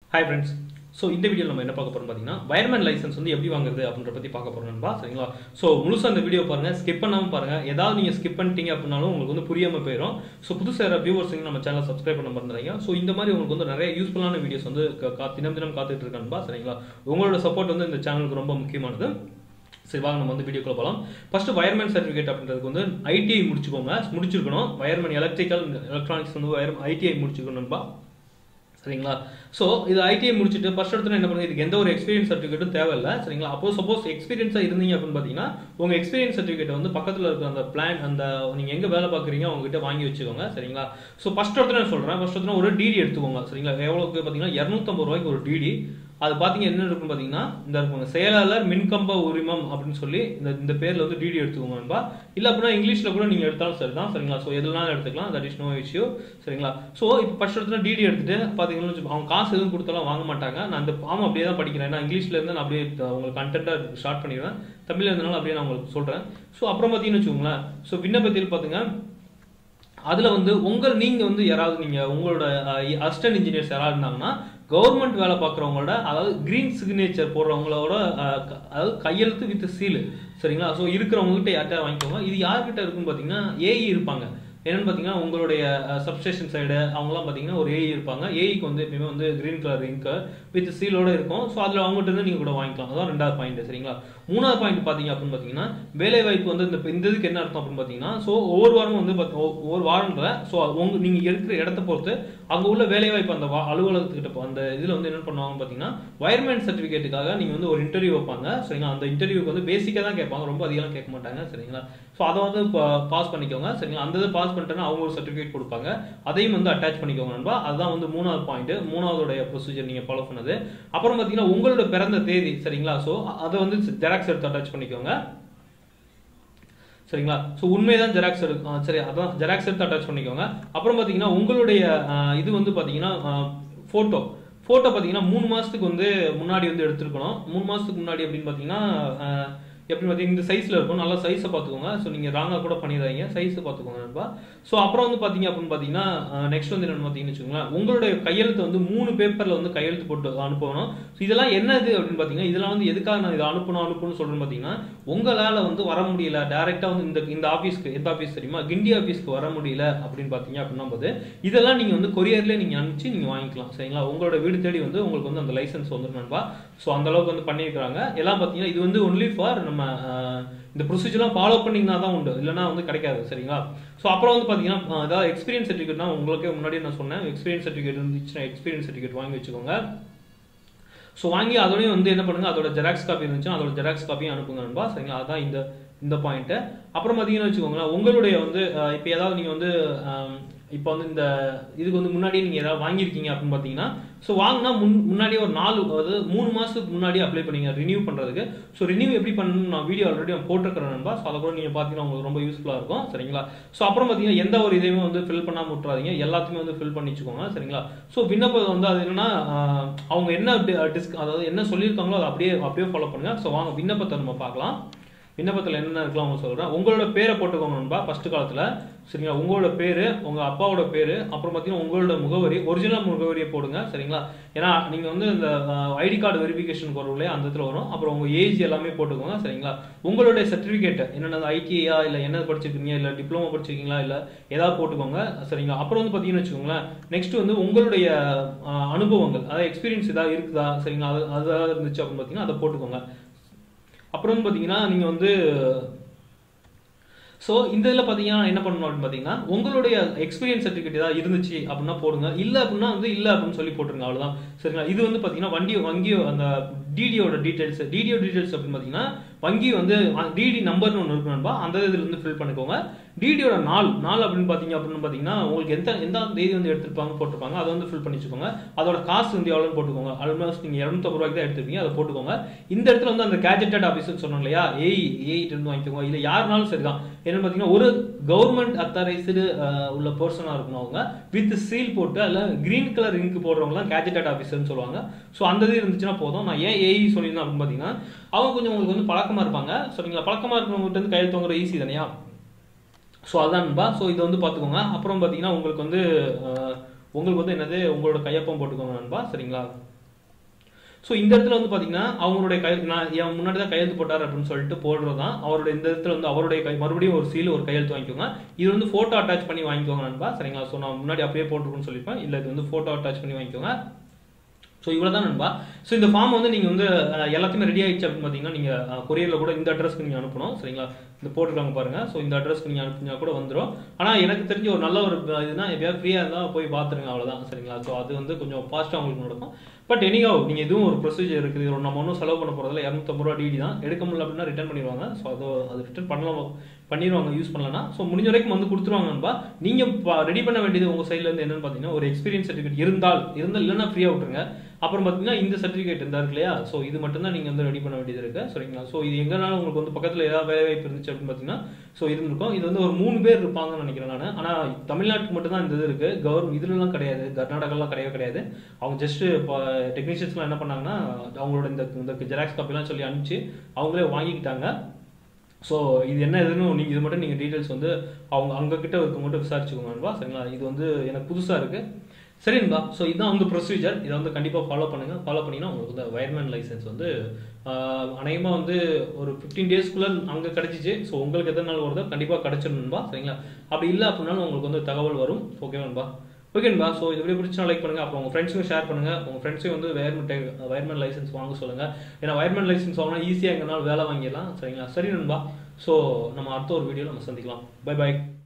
hi friends so இந்த வீடியோவில் நம்ம என்ன பார்க்க போறோம் பார்த்தீங்கன்னா வயர்மேன் லைசன்ஸ் வந்து எப்படி வாங்குறது அப்படின்ற பற்றி பார்க்க போறோம் நண்பா சரிங்களா ஸோ முழுசாக அந்த வீடியோ பாருங்க ஸ்கிப் பண்ணாமல் பாருங்க ஏதாவது நீங்கள் ஸ்கிப் பண்ணிட்டீங்க அப்படின்னாலும் உங்களுக்கு வந்து புரியாமல் போயிடும் ஸோ புதுசாக யாராவது வியூவர்ஸ் நம்ம சேனல் சப்ஸ்கிரைப் பண்ண மறந்துடுங்க ஸோ இந்த மாதிரி உங்களுக்கு வந்து நிறைய யூஸ்ஃபுல்லான வீடியோஸ் வந்து க- கா- தினம் தினம் காத்துட்டு இருக்கேன்பா சரிங்களா உங்களோட சப்போர்ட் வந்து இந்த சேனலுக்கு ரொம்ப முக்கியமானது சரி வாங்க நம்ம வந்து வீடியோக்குள்ள போகலாம் ஃபர்ஸ்ட் வயர்மேன் சர்டிஃபிகேட் அப்படின்றதுக்கு வந்து ஐடிஐ முடிச்சுக்கோங்க முடிச்சிருக்கணும் வயர்மேன் எலக்ட்ரிக்கல் எலக்ட்ரானிக்ஸ் வந்து வயர் ஐடிஐ முடிச்சிருக்கணும் நண்பா சரிங்களா ஸோ இது ஐடிஐ முடிச்சுட்டு ஃபர்ஸ்ட் இடத்துல என்ன பண்ணுங்க இதுக்கு எந்த ஒரு எக்ஸ்பீரியன்ஸ் சர்டிஃபிகேட்டும் தேவையில்லை சரிங்களா அப்போ சப்போஸ் எக்ஸ்பீரியன்ஸாக இருந்தீங்க அப்படின்னு பார்த்தீங்கன்னா உங்கள் எக்ஸ்பீரியன்ஸ் சர்டிஃபிகேட் வந்து பக்கத்தில் இருக்கிற அந்த பிளான் அந்த நீங்கள் எங்கே வேலை பார்க்குறீங்க அவங்ககிட்ட வாங்கி வச்சுக்கோங்க சரிங்களா ஸோ ஃபர்ஸ்ட் இடத்துல நான் சொல்கிறேன் ஃபர்ஸ்ட் இடத்துல ஒரு டிடி எடுத்துக்கோங்க சரிங்களா எவ்வளோக்கு பார்த்தீங்கன்னா இரநூத்தம்பது ரூபாய்க்கு ஒரு டிடி அது பார்த்தீங்க என்ன இருக்குன்னு பார்த்தீங்கன்னா இந்த இருக்குங்க செயலாளர் மின்கம்ப உரிமம் அப்படின்னு சொல்லி இந்த இந்த பேரில் வந்து டிடி எடுத்துக்கோங்க நண்பா இல்லை அப்படின்னா இங்கிலீஷில் கூட நீங்கள் எடுத்தாலும் சரி தான் சரிங்களா ஸோ எதுனாலும் எடுத்துக்கலாம் தட் இஸ் நோ இஷ்யூ சரிங்களா ஸோ இப்போ ஃபர்ஸ்ட் இடத்துல டிடி எடுத்துட்டு பார்த்தீங்கன்னா வச்சுக்கோ, அவங்க காசு எதுவும் கொடுத்தாலும் வாங்க மாட்டாங்க நான் அந்த ஃபார்ம் அப்படியே தான் படிக்கிறேன் ஏன்னா இங்கிலீஷில் இருந்து நான் அப்படியே த- உங்களுக்கு கண்டென்ட்டாக ஸ்டார்ட் பண்ணிடுவேன் தமிழில் இருந்தனால அப்படியே நான் உங்களுக்கு சொல்கிறேன் ஸோ அப்புறம் பார்த்தீங்கன்னு வச்சுக்கோங்களேன் ஸோ விண்ணப்பத்தில் பார்த்துங்க அதுல வந்து உங்கள் நீங்க வந்து யாராவது நீங்க உங்களோட அசிஸ்டன்ட் இன்ஜினியர்ஸ் யாராவது இருந்தாங்கன்னா கவர்மெண்ட் வேலை பார்க்குறவங்களோட அதாவது கிரீன் சிக்னேச்சர் போடுறவங்களோட அஹ், க- அதாவது கையெழுத்து வித் சீல் சரிங்களா ஸோ இருக்கிறவங்ககிட்ட யார்கிட்ட வாங்கிக்கோங்க இது யார்கிட்ட இருக்குன்னு பார்த்தீங்கன்னா ஏஇ இருப்பாங்க என்னன்னு பார்த்தீங்கன்னா உங்களுடைய சப்ஸ்டேஷன் சைடு அவங்கலாம் பார்த்தீங்கன்னா ஒரு ஏஇ இருப்பாங்க ஏஇக்கு வந்து எப்பயுமே வந்து கிரீன் கலர் இங்க் வித் சீலோட இருக்கும் ஸோ அதில் அவங்ககிட்ட இருந்து நீங்கள் கூட வாங்கிக்கலாம் அதான் ரெண்டாவது பாயிண்ட் சரிங்களா மூணாவது பாயிண்ட் பார்த்தீங்க அப்படின்னு பார்த்தீங்கன்னா வேலை வாய்ப்பு வந்து இந்த இந்த இதுக்கு என்ன அர்த்தம் அப்படின்னு பார்த்தீங்கன்னா ஸோ ஒவ்வொரு வாரமும் வந்து பாத்தி- ஒ- ஒவ்வொரு வாரம்ல ஸோ உங்க நீங்கள் இருக்கிற இடத்த பொறுத்து அங்கே உள்ள வேலை வாய்ப்பு அந்த வா- அலுவலகத்துக்கிட்ட போ- அந்த இதில் வந்து என்ன பண்ணுவாங்க பார்த்தீங்கன்னா வயர்மேன் சர்டிஃபிகேட்டுக்காக நீங்கள் வந்து ஒரு இன்டர்வியூ வைப்பாங்க சரிங்களா அந்த இன்டர்வியூக்கு வந்து பேசிக்காக தான் கேட்பாங்க ரொம்ப அதிகமாக கேட்க மாட்டாங்க சரிங்களா ஸோ அதை வந்து பாஸ் பண்ணிக்கோங்க சரிங்களா அந்த இதை பாஸ் பண்ணிட்டேன்னா அவங்க ஒரு சர்டிஃபிகேட் கொடுப்பாங்க அதையும் வந்து அட்டாச் பண்ணிக்கோங்க நண்பா அதுதான் வந்து மூணாவது பாயிண்ட் மூணாவதுடைய ப்ரொசீஜர் நீங்கள் ஃபாலோ பண்ணது அப்புறம் பார்த்தீங்கன்னா உங்களோட பிறந்த தேதி சரிங்களா ஸோ அதை வந்து ஜெராக்ஸ் எடுத்து அட்டாச் பண்ணிக்கோங்க சரிங்களா ஸோ உண்மைதான் ஜெராக்ஸ் எடுக்கும் ஆ, சரி அதான் ஜெராக்ஸ் எடுத்து அட்டாச் பண்ணிக்கோங்க அப்புறம் பார்த்தீங்கன்னா உங்களுடைய ஆ, இது வந்து பார்த்தீங்கன்னா ஃபோட்டோ ஃபோட்டோ பார்த்தீங்கன்னா மூணு மாதத்துக்கு வந்து முன்னாடி வந்து எடுத்துருக்கணும் மூணு மாதத்துக்கு முன்னாடி அப்படின்னு பார்த்தீங்கன்னா ஆ, எப்படி பார்த்தீங்கன்னா இந்த சைஸில் இருக்கும் நல்லா சைஸை பார்த்துக்கோங்க ஸோ நீங்கள் ராங்காக கூட பண்ணிடுறாங்க சைஸை பார்த்துக்கோங்க நண்பா ஸோ அப்புறம் வந்து பார்த்தீங்க அப்படின்னு பார்த்தீங்கன்னா நெக்ஸ்ட் வந்து என்னென்னு பார்த்தீங்கன்னு வச்சுக்கோங்களேன் உங்களுடைய கையெழுத்து வந்து மூணு பேப்பரில் வந்து கையெழுத்து போட்டு அனுப்பணும் ஸோ இதெல்லாம் என்னது அப்படின்னு பார்த்தீங்கன்னா இதெல்லாம் வந்து எதுக்காக நான் இதை அனுப்பணும் அனுப்பணும்னு சொல்றேன்னு பார்த்தீங்கன்னா உங்களால் வந்து வர முடியல டேரெக்டாக வந்து இந்த இந்த ஆஃபீஸ்க்கு எந்த ஆஃபீஸ் தெரியுமா கிண்டி ஆஃபீஸ்க்கு வர முடியல அப்படின்னு பார்த்தீங்க அப்படின்னா போது இதெல்லாம் நீங்கள் வந்து கொரியர்லேயே நீங்கள் அனுப்பிச்சு நீங்கள் வாங்கிக்கலாம் சரிங்களா உங்களோட வீடு தேடி வந்து உங்களுக்கு வந்து அந்த லைசன்ஸ் வந்துடும் நண்பா ஸோ அந்த அளவுக்கு வந்து பண்ணியிருக்காங்க எல்லாம் பார்த்தீங்கன்னா இது வந்து ஒன்லி ஃபார் நம்ம அஹ், இந்த ப்ரொசீஜர்லாம் ஃபாலோ பண்ணிங்கன்னா தான் உண்டு இல்லைன்னா வந்து கிடைக்காது சரிங்களா ஸோ அப்புறம் வந்து பார்த்தீங்கன்னா அஹ், அதாவது எக்ஸ்பீரியன்ஸ் சர்டிஃபிகேட்னா உங்களுக்கே முன்னாடி நான் சொன்னேன் எக்ஸ்பீரியன்ஸ் சர்டிஃபிகேட் இருந்துச்சுன்னா எக்ஸ்பீரியன்ஸ் சர்டிஃபிகேட் வாங்கி வச்சுக்கோங்க ஸோ வாங்கி அதோடய வந்து என்ன பண்ணுங்க அதோட ஜெராக்ஸ் காப்பி இருந்துச்சுன்னா அதோட ஜெராக்ஸ் காப்பியும் அனுப்புங்க நண்பா சரிங்களா அதான் இந்த இந்த பாயிண்ட்டு அப்புறம் பார்த்தீங்கன்னு வச்சுக்கோங்களேன் உங்களுடைய வந்து இப்போ ஏதாவது நீங்கள் வந்து இப்போ வந்து இந்த இதுக்கு வந்து முன்னாடி நீங்கள் ஏதாவது வாங்கியிருக்கீங்க அப்படின்னு பார்த்தீங்கன்னா ஸோ வாங்கினா முன் முன்னாடியே ஒரு நாலு அதாவது மூணு மாதத்துக்கு முன்னாடி அப்ளை பண்ணீங்க ரினியூ பண்ணுறதுக்கு ஸோ ரினியூ எப்படி பண்ணணும் நான் வீடியோ ஆல்ரெடி நான் போட்டிருக்கிறேன் நண்பா ஸோ அதை கூட நீங்கள் பார்த்தீங்கன்னா உங்களுக்கு ரொம்ப யூஸ்ஃபுல்லாக இருக்கும் சரிங்களா ஸோ அப்புறம் பார்த்தீங்கன்னா எந்த ஒரு இதையுமே வந்து ஃபில் பண்ணாமல் விட்றாதீங்க எல்லாத்தையுமே வந்து ஃபில் பண்ணி வச்சுக்கோங்க சரிங்களா ஸோ விண்ணப்பம் வந்து அது என்னன்னா ஆஹ், அவங்க என்ன டிஸ்க் அதாவது என்ன சொல்லியிருக்காங்களோ அதை அப்படியே அப்படியே ஃபாலோ பண்ணுங்க ஸோ வாங்க விண்ணப்பத்தை நம்ம பார்க்கலாம் விண்ணப்பத்தில் என்னென்ன இருக்கலாம் அவங்க சொல்கிறேன் உங்களோட பேரை போட்டுக்கோங்க நண்பா ஃபர்ஸ்ட் காலத்தில் சரிங்களா உங்களோட பேர் உங்கள் அப்பாவோட பேர் அப்புறம் பார்த்தீங்கன்னா உங்களோட முகவரி ஒரிஜினல் முகவரியை போடுங்க சரிங்களா ஏன்னா நீங்கள் வந்து இந்த ஐடி கார்டு வெரிஃபிகேஷன் வரும்லையே அந்த இடத்துல வரும் அப்புறம் உங்கள் ஏஜ் எல்லாமே போட்டுக்கோங்க சரிங்களா உங்களுடைய சர்டிஃபிகேட் என்னென்ன ஐடிஐயா இல்லை என்ன படிச்சிருக்கீங்க இல்லை டிப்ளமோ படிச்சிருக்கீங்களா இல்லை ஏதாவது போட்டுக்கோங்க சரிங்களா அப்புறம் வந்து பார்த்தீங்கன்னு வச்சுக்கோங்களேன் நெக்ஸ்ட் வந்து உங்களுடைய அஹ், அனுபவங்கள் அதாவது எக்ஸ்பீரியன்ஸ் ஏதாவது இருக்குதா சரிங்களா அது அது ஏதாவது இருந்துச்சு அப்படின்னு பார்த்தீங்கன்னா அதை போட்டுக்கோங்க அப்புறம் வந்து பார்த்தீங்கன்னா நீங்கள் வந்து ஸோ இந்த இதில் பார்த்தீங்கன்னா என்ன பண்ணணும் அப்படின்னு பார்த்தீங்கன்னா உங்களுடைய எக்ஸ்பீரியன்ஸ் சர்டிஃபிகேட் ஏதாவது இருந்துச்சு அப்படின்னா போடுங்க இல்லை அப்படின்னா வந்து இல்லை அப்படின்னு சொல்லி போட்டுருங்க அவ்வளோதான் சரிங்களா இது வந்து பார்த்தீங்கன்னா வண்டி வங்கி அந்த டிடியோட டீடைல்ஸ் டிடிஓ டீடைல்ஸ் அப்படின்னு பார்த்தீங்கன்னா வங்கி வந்து டிடி நம்பர்னு ஒன்று இருக்கு நண்பா அந்த இதில் இருந்து ஃபில் பண்ணிக்கோங்க டிடியோட நாள் நாள் அப்படின்னு பார்த்தீங்க அப்படின்னு பார்த்தீங்கன்னா உங்களுக்கு எந்த எந்த தேதி வந்து எடுத்திருப்பாங்க போட்டிருப்பாங்க அதை வந்து ஃபில் பண்ணி வச்சுக்கோங்க அதோட காசு வந்து எவ்வளோன்னு போட்டுக்கோங்க ஆல்மோஸ்ட் நீங்கள் இரநூத்தம்பது ரூபாய்க்கு தான் எடுத்திருப்பீங்க அதை போட்டுக்கோங்க இந்த இடத்துல வந்து அந்த கேஜெட்டட் ஆஃபீஸ்னு சொன்னோம் இல்லையா ஏஐ ஏஐட்டு இருந்து வாங்கிக்கோங்க இல்லை யாருனாலும் சரிதான் என்னன்னு பார்த்தீங்கன்னா ஒரு கவர்மெண்ட் அத்தாரைஸ்டு உள்ள பர்சனாக இருக்கணும் அவங்க வித் சீல் போட்டு அதில் கிரீன் கலர் இங்க் போடுறவங்கலாம் கேஜெட்டட் ஆஃபீஸர்னு சொல்லுவாங்க ஸோ அந்த இது இருந்துச்சுன்னா போதும் நான் ஏன் ஏஐ சொல்லியிருந்தேன் அப்படின்னு பார்த்தீங்கன்னா அவங்க கொஞ்சம் உங்களுக்கு வந்து பழக்கமாக இருப்பாங்க சரிங்களா பழக்கமாக இருக்கிறவங்ககிட்ட வந்து கையெழுத்து வாங்குற ஈஸி தானையா ஸோ அதான் நண்பா ஸோ இதை வந்து பார்த்துக்கோங்க அப்புறம் பார்த்தீங்கன்னா உங்களுக்கு வந்து அஹ், உங்களுக்கு வந்து என்னது உங்களோட கையொப்பம் போட்டுக்கோங்க நண்பா சரிங்களா ஸோ இந்த இடத்துல வந்து பார்த்தீங்கன்னா அவங்களுடைய கை நான் என் முன்னாடி தான் கையெழுத்து போட்டார் அப்படின்னு சொல்லிட்டு போடுறது தான் அவருடைய இந்த இடத்துல வந்து அவருடைய கை மறுபடியும் ஒரு சீல் ஒரு கையெழுத்து வாங்கிக்கோங்க இது வந்து ஃபோட்டோ அட்டாச் பண்ணி வாங்கிக்கோங்க நண்பா சரிங்களா ஸோ நான் முன்னாடி அப்படியே போட்டுருக்குன்னு சொல்லியிருப்பேன் இல்லை இது வந்து ஃபோட்டோ அட்டாச் பண்ணி வாங்கிக்கோங்க ஸோ இவ்வளோ தான் நண்பா ஸோ இந்த ஃபார்ம் வந்து நீங்கள் வந்து அஹ், எல்லாத்தையுமே ரெடி ஆயிடுச்சு அப்படின்னு பார்த்தீங்கன்னா நீங்கள் கொரியரில் கூட இந்த அட்ரஸ்க்கு நீங்கள் அனுப்பணும் சரிங்களா இந்த போட்டுருக்காங்க பாருங்க ஸோ இந்த அட்ரஸ்க்கு நீங்கள் அனுப்புனா கூட வந்துடும் ஆனால் எனக்கு தெரிஞ்ச ஒரு நல்ல ஒரு இதுனா எப்பயாவது ஃப்ரீயாக இருந்தால் போய் பார்த்துருங்க அவ்வளோதான் சரிங்களா ஸோ அது வந்து கொஞ்சம் ஃபாஸ்ட்டாக உங்களுக்கு நடக்கும் பட் எனிகோ நீங்கள் இதுவும் ஒரு ப்ரொசீஜர் இருக்குது இது நம்ம ஒன்றும் செலவு பண்ண போகிறதில்ல இரநூத்தம்பது ரூபா டிடி தான் எடுக்க முடியல அப்படின்னா ரிட்டர்ன் பண்ணிடுவாங்க ஸோ அது அது ரிட்டர்ன் பண்ணலாம் பண்ணிடுவாங்க யூஸ் பண்ணலன்னா ஸோ முடிஞ்ச வரைக்கும் வந்து கொடுத்துருவாங்க நண்பா நீங்கள் ரெடி பண்ண வேண்டியது உங்கள் சைட்லேருந்து என்னன்னு பார்த்தீங்கன்னா ஒரு எக்ஸ்பீரியன்ஸ் சர்டிஃபிகேட் இருந்தால் இருந்தால் இல்லைன்னா ஃப்ரீயாக விட்டுருங்க அப்புறம் பார்த்தீங்கன்னா இந்த சர்டிஃபிகேட் இருந்தா இருக்கு இல்லையா ஸோ இது மட்டும் தான் நீங்கள் வந்து ரெடி பண்ண வேண்டியது இருக்கு சரிங்களா ஸோ இது எங்கனாலும் உங்களுக்கு வந்து பக்கத்தில் ஏதாவது வேலை வாய்ப்பு இருந்துச்சு அப்படின்னு பார்த்தீங்கன்னா ஸோ இருந்திருக்கும் இது வந்து ஒரு மூணு பேர் இருப்பாங்கன்னு நினைக்கிறேன் நான் ஆனால் தமிழ்நாட்டுக்கு மட்டும் தான் இந்த இது இருக்கு கவர்மெண்ட் இதுலலாம் கிடையாது கர்நாடகாலாம் கிடையவே கிடையாது அவங்க ஜஸ்ட் இப்போ டெக்னீஷியன்ஸ்லாம் என்ன பண்ணாங்கன்னா அவங்களோட இந்த இந்த ஜெராக்ஸ் காப்பிலாம் சொல்லி அனுப்பிச்சு அவங்களே வாங்கிக்கிட்டாங்க ஸோ இது என்ன இதுன்னு நீங்கள் இது மட்டும் நீங்கள் டீட்டெயில்ஸ் வந்து அவங்க அவங்க கிட்ட இருக்க மட்டும் விசாரிச்சுக்கோங்க நண்பா சரிங்களா இது வந்து எனக்கு புதுசாக இருக்கு சரி நண்பா ஸோ இதுதான் வந்து ப்ரொசீஜர் இதை வந்து கண்டிப்பாக ஃபாலோ பண்ணுங்க ஃபாலோ பண்ணிங்கன்னா உங்களுக்கு வந்து வயர்மேன் லைசன்ஸ் வந்து அநேகமாக வந்து ஒரு ஃபிஃப்டீன் டேஸ்க்குள்ளே அங்கே கிடச்சிச்சு ஸோ உங்களுக்கு எத்தனை நாள் வருதோ கண்டிப்பாக கிடச்சிடும் நண்பா சரிங்களா அப்படி இல்லை அப்படின்னாலும் உங்களுக்கு வந்து தகவல் வரும் ஓகே நண்பா ஓகே நண்பா ஸோ இது வீடியோ பிடிச்சா லைக் பண்ணுங்க அப்புறம் உங்கள் ஃப்ரெண்ட்ஸுக்கும் ஷேர் பண்ணுங்க உங்கள் ஃப்ரெண்ட்ஸையும் வந்து வயர்மென் வயர்மேன் லைசன்ஸ் வாங்க சொல்லுங்க ஏன்னா வயர்மேன் லைசன்ஸ் வாங்கினா ஈஸியாக எங்கனாலும் வேலை வாங்கிடலாம் சரிங்களா சரி நண்பா ஸோ நம்ம அடுத்த ஒரு வீடியோ நம்ம சந்திக்கலாம் பை பை